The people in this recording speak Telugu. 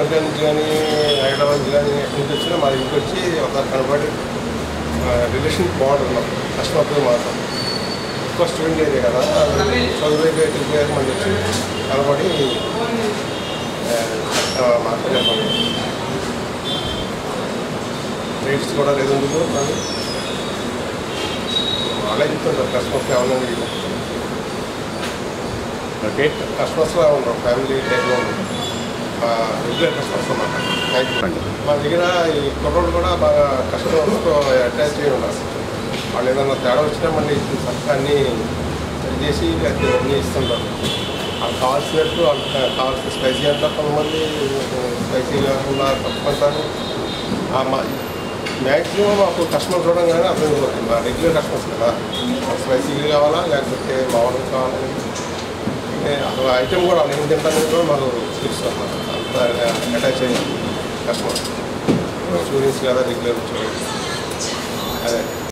అమెరికా నుంచి కానీ హైదరాబాద్ నుంచి కానీ ఎక్కడి నుంచి వచ్చినా మా ఇంటికి వచ్చి ఒకసారి కనబడి రిలేషన్ బాగుంటుంది కస్టమర్తో మాత్రం ఎక్కువ స్టూడెంట్ ఏరియా కదా చదువు అయిపోయి మంది వచ్చి కనబడి మాట్లాడాము రేట్స్ కూడా లేదు ఎందుకు మరి వాళ్ళే చెప్తుంటారు కస్టమర్స్ కావాలని ఓకే కస్టమర్స్లో ఉన్నారు ఫ్యామిలీ టైప్లో ఉన్నారు రెగ్యులర్ కస్టమర్స్ అన్నమాట థ్యాంక్ యూ రండి. మా దగ్గర ఈ కుర్రోడు కూడా బాగా కస్టమర్స్తో అటాచ్ అయి ఉన్నారు వాళ్ళు ఏదైనా తేడా వచ్చినా మళ్ళీ అన్ని సరి చేసి అది అన్నీ ఇస్తుంటారు వాళ్ళకి కావాల్సినట్టు వాళ్ళకి కావాల్సిన స్పైసీ అంటారు కొంతమంది స్పైసీ కాకుండా తప్పంటారు మ్యాక్సిమం మాకు కస్టమర్ చూడంగానే అర్థం అయిపోతుంది మా రెగ్యులర్ కస్టమర్స్ కదా స్పైసీ కావాలా లేకపోతే మామూలుగా కావాలా అంటే అసలు ఐటమ్ కూడా నేను తింటాను కూడా మాకు తెలుసు అన్నమాట అంత అటాచ్ అయ్యి కస్టమర్ స్టూడెంట్స్ కదా రెగ్యులర్ అదే